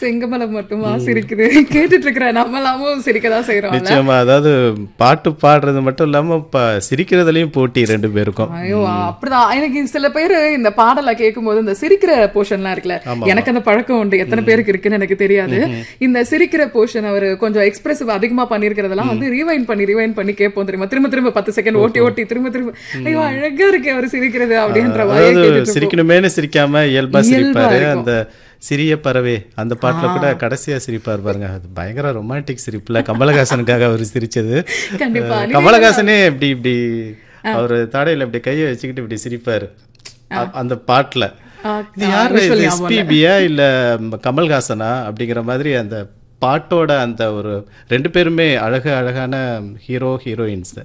செங்கமலம் மட்டுமா சிரிக்குது கேட்டுட்டு இருக்கிற நம்மளாமும் சிரிக்கதான் செய்யறோம் நிச்சயமா அதாவது பாட்டு பாடுறது மட்டும் இல்லாம ப- சிரிக்கிறதுலயும் போட்டி ரெண்டு பேருக்கும் ஐயோ அப்படிதான் எனக்கு சில பேர் இந்த பாடலை கேட்கும்போது இந்த சிரிக்கிற போர்ஷன்லாம் இருக்குல்ல எனக்கு அந்த பழக்கம் உண்டு எத்தனை பேருக்கு இருக்குன்னு எனக்கு தெரியாது இந்த சிரிக்கிற போர்ஷன் அவர் கொஞ்சம் எக்ஸ்பிரசிவ் அதிகமா பண்ணிருக்கிறதெல்லாம் வந்து ரீவைண்ட் பண்ணி ரீவைண்ட் பண்ணி கேட்போம் தெரியுமா திரும்ப திரும்ப பத்து செகண்ட் ஓட்டி ஓட்டி திரும்ப திரும்ப ஐயோ அழகா இருக்கு அவர் சிரிக்கிறது அப்படின்ற மாதிரி அதாவது கேட்டுட்டு இருப்போம். சிரிக்கணுமேனு சிரிக்காம இயல்பா இயல்பா சிரிப்பாரு இருக்கும். அந்த சிறிய பறவை அந்த பாட்டுல கூட கடைசியா சிரிப்பார் பாருங்க அது பயங்கர ரொமான்டிக் சிரிப்புல கமலஹாசனுக்காக அவர் சிரிச்சது கண்டிப்பா. அஹ் கமலஹாசனே இப்படி இப்படி அவர் தாடையில இப்படி கையை வச்சுக்கிட்டு இப்படி சிரிப்பாரு அ- அந்த பாட்டுல ஆ, இது ஆ, யாரு visual இது ஞாபகம் இல்ல. எஸ்பிபியா இல்ல ம், கமல்ஹாசனா அப்படிங்கிற மாதிரி அந்த பாட்டோட அந்த ஒரு ரெண்டு பேருமே அழகு அழகான ஹீரோ ஹீரோயின்ஸ்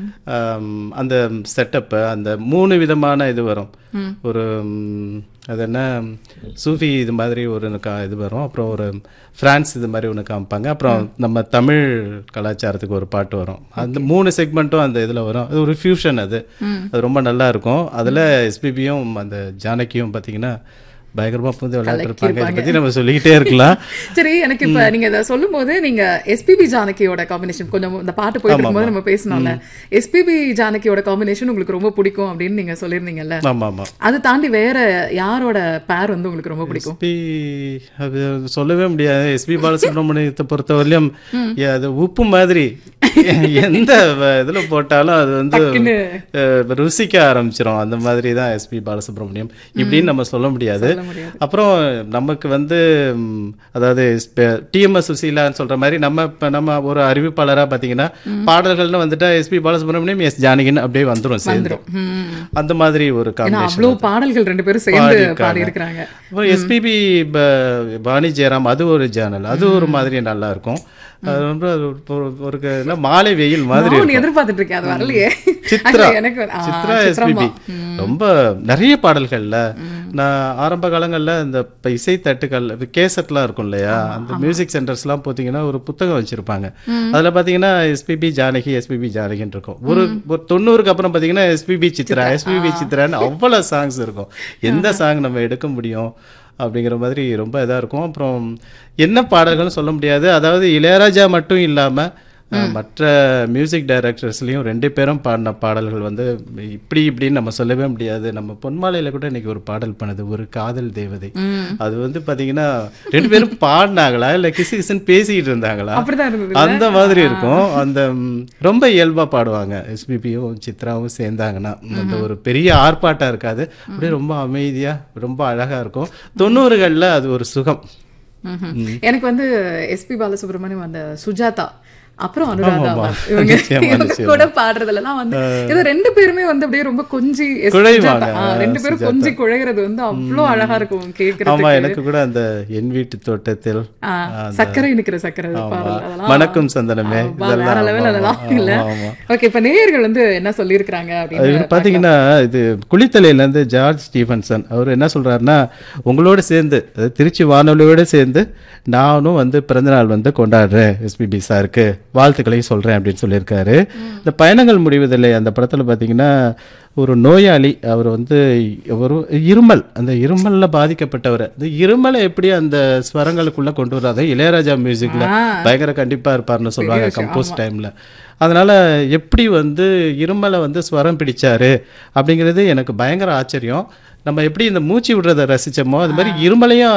அந்த செட்டப்பு அந்த மூணு விதமான இது வரும் ஒரு ம், அது என்ன சூஃபி இது மாதிரி ஒரு கா இது வரும் அப்புறம் ஒரு பிரான்ஸ் இது மாதிரி ஒன்று காமிப்பாங்க அப்புறம் நம்ம தமிழ் கலாச்சாரத்துக்கு ஒரு பாட்டு வரும் அந்த மூணு செக்மெண்ட்டும் அந்த இதில் வரும் அது ஒரு ஃபியூஷன் அது அது ரொம்ப நல்லா இருக்கும் அதில் எஸ்பிபியும் அந்த ஜானகியும் பார்த்தீங்கன்னா பயங்கரமா புந்து விளையாண்டுருப்பாங்க இதை பற்றி நம்ம சொல்லிக்கிட்டே இருக்கலாம் சரி எனக்கு இப்ப நீங்க இதை சொல்லும் போது நீங்க எஸ்பிபி ஜானகியோட காம்பினேஷன் கொஞ்சம் இந்த பாட்டு போயிட்டு இருக்கும்போது நம்ம பேசணும்ல எஸ்பிபி ஜானகியோட காம்பினேஷன் உங்களுக்கு ரொம்ப பிடிக்கும் அப்படின்னு நீங்க சொல்லியிருந்தீங்கல்ல ஆமா ஆமா அது தாண்டி வேற யாரோட பேர் வந்து உங்களுக்கு ரொம்ப பிடிக்கும் எஸ்பி அது சொல்லவே முடியாது எஸ்பி பாலசுப்ரமணியத்தை பொறுத்தவரையிலும் ஏ, அது உப்பு மாதிரி எந்த வ- இதுல போட்டாலும் அது வந்து டக்குன்னு. அஹ், ருசிக்க ஆரம்பிச்சிரும் அந்த மாதிரி தான் எஸ்பி பாலசுப்ரமணியம் இப்படின்னு நம்ம சொல்ல முடியாது முடியாது. அப்புறம் நமக்கு வந்து ம், அதாவது டிஎம்எஸ் சுசீலான்னு சொல்ற மாதிரி நம்ம இப்ப நம்ம ஒரு அறிவிப்பாளரா பாத்தீங்கன்னா பாடல்கள்னு வந்துட்டா எஸ்பி பாலசுப்ரமணியம் எஸ் ஜானகின்னு அப்படியே வந்துரும் சேர்ந்து ம். அந்த மாதிரி ஒரு ஏன்னா காம்பினேஷன் அவ்வளவு பாடல்கள் ரெண்டு பேரும் சேர்ந்து பாடியிருக்காங்க. பாடி இருக்கிறாங்க அப்புறம் எஸ்பிபி வாணி ஜெயராம் அது ஒரு சேனல் அது ஒரு மாதிரி நல்லா இருக்கும் அது ரொம்ப ஒரு- ஒரு- ஒரு க- என்ன மாலை வெயில் மாதிரி நான் எதிர்பார்த்துட்டு இருக்கேன் அது வரலையே சித்ரா Actually எனக்கு வந்து- ஆ, சித்ரா சித்ராம்மா. எஸ்பிபி ரொம்ப நிறைய பாடல்கள்ல நான் ஆரம்ப காலங்கள்ல இந்த இப்ப இசை தட்டுகள் கேசட்லாம் இருக்கும் இல்லையா அந்த மியூசிக் சென்டர்ஸ்லாம் பார்த்தீங்கன்னா ஒரு புத்தகம் வச்சிருப்பாங்க அதுல பாத்தீங்கன்னா எஸ்பிபி ஜானகி எஸ்பிபி ஜானகின்னு இருக்கும் ஒரு ஒரு தொண்ணூறுக்கு அப்புறம் பாத்தீங்கன்னா எஸ்பிபி சித்ரா எஸ்பிபி சித்ரான்னு அவ்வளவு சாங்ஸ் இருக்கும் எந்த சாங் நம்ம எடுக்க முடியும் அப்படிங்கிற மாதிரி ரொம்ப இதா இருக்கும் அப்புறம் என்ன பாடல்கள்னு சொல்ல முடியாது அதாவது இளையராஜா மட்டும் இல்லாம அஹ், மற்ற மியூசிக் டைரக்டர்ஸ்லயும் ரெண்டு பேரும் பாடின பாடல்கள் வந்து இப்படி இப்படின்னு நம்ம சொல்லவே முடியாது நம்ம பொன்மாலையில கூட இன்னைக்கு ஒரு பாடல் பண்ணது ஒரு காதல் தேவதை அது வந்து பாத்தீங்கன்னா ரெண்டு பேரும் பாடினாங்களா இல்ல கிசு கிசுன்னு பேசிக்கிட்டு இருந்தாங்களா அப்படிதான் இருந்தது அந்த மாதிரி இருக்கும் அந்த ம், ரொம்ப இயல்பா பாடுவாங்க எஸ்பிபியும் சித்ராவும் சேர்ந்தாங்கன்னா அந்த ஒரு பெரிய ஆர்ப்பாட்டம் இருக்காது அப்படியே ரொம்ப அமைதியா ரொம்ப அழகா இருக்கும் தொண்ணூறுகள்ல அது ஒரு சுகம் ம்ஹும். எனக்கு வந்து எஸ்பி பாலசுப்ரமணியம் அந்த சுஜாதா அப்புறம் அனுராதா ஆமா. ma'am. இவங்க நிச்சயமா, இவங்க நிச்சயமா. கூட பாடுறதுலலாம் வந்து இது ரெண்டு பேருமே வந்து அப்படியே ரொம்ப கொஞ்சி எஸ் குழைவாங்க. சுஜாதா. ஆ, ரெண்டு பேரும் கொஞ்சி குழைகிறது வந்து அவ்வளோ அழகா இருக்கும் ஆமா கேட்கறதுக்கு எனக்கு கூட அந்த என் வீட்டு தோட்டத்தில் ஆ, சர்க்கரை நிக்கிற சர்க்கரை பாடல் அதெல்லாம் மணக்கும் சந்தனமே ஆ, வேற இதெல்லாம் லெவல் ஆமா, அதெல்லாம் ஆமா, இல்ல ஆமா. ஓகே இப்ப நேயர்கள் வந்து என்ன சொல்லியிருக்கிறாங்க அப்படின்னு இவர் பார்த்தீங்கன்னா இது குளித்தலையில இருந்து ஜார்ஜ் ஸ்டீஃபன்சன் அவர் என்ன சொல்றாருன்னா உங்களோட சேர்ந்து அதாவது திருச்சி வானொலியோட சேர்ந்து நானும் வந்து பிறந்தநாள் வந்து கொண்டாடுறேன் எஸ்பிபி சாருக்கு வாழ்த்துக்களையும் சொல்றேன் அப்படின்னு சொல்லியிருக்காரு இந்த பயணங்கள் முடிவதில்லை அந்த படத்துல பார்த்தீங்கன்னா ஒரு நோயாளி அவர் வந்து ஒரு இருமல் அந்த இருமல்ல பாதிக்கப்பட்டவர் இந்த இருமலை எப்படி அந்த ஸ்வரங்களுக்குள்ள கொண்டு வராது இளையராஜா மியூசிக்ல ஆ. பயங்கர கண்டிப்பா இருப்பாருன்னு சொல்லுவாங்க கம்போஸ் டைம்ல அதனால எப்படி வந்து இருமலை வந்து ஸ்வரம் பிடிச்சாரு அப்படிங்கிறது எனக்கு பயங்கர ஆச்சரியம் நம்ம எப்படி இந்த மூச்சு விடுறதை ரசிச்சோமோ அது மாதிரி இருமலையும்